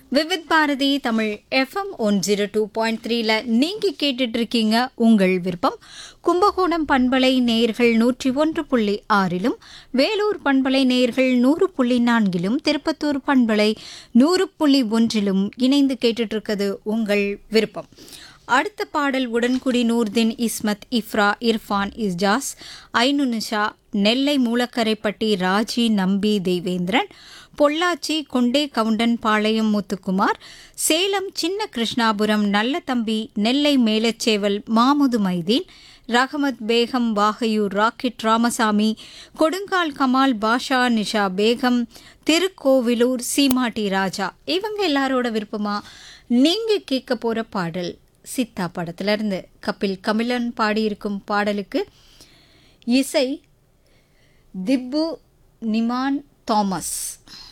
Vividh Bharati Tamil FM one zero two point த்ரீல நீங்க கேட்டுட்டு இருக்கீங்க உங்கள் விருப்பம் கும்பகோணம் பண்பலை நேயர்கள் நூற்றி ஒன்று புள்ளி ஆறிலும் வேலூர் பண்பலை நேயர்கள் நூறு புள்ளி நான்கிலும் திருப்பத்தூர் பண்பலை நூறு புள்ளி ஒன்றிலும் இணைந்து கேட்டுட்டு இருக்குது உங்கள் விருப்பம் அடுத்த பாடல் உடன்குடி நூர்தீன் இஸ்மத் இஃப்ரா இர்ஃபான் இஸ்ஜாஸ் ஐனுனிஷா நெல்லை மூலக்கரைப்பட்டி ராஜி நம்பி தேவேந்திரன் பொள்ளாச்சி கொண்டே கவுண்டன் பாளையம் முத்துக்குமார் சேலம் சின்ன கிருஷ்ணாபுரம் நல்லதம்பி நெல்லை மேலச்சேவல் மாமுது மைதீன் ரஹமத் பேகம் வாகையூர் ராக்கெட் ராமசாமி கொடுங்கால் கமால் பாஷா நிஷா பேகம் திருக்கோவிலூர் சீமாட்டி ராஜா இவங்க எல்லாரோட விருப்பமா நீங்க கேட்க போற பாடல் சித்தா படத்துல இருந்து கபில் கமிலன் பாடியிருக்கும் பாடலுக்கு இசை திப்பு நிமான் தாமஸ்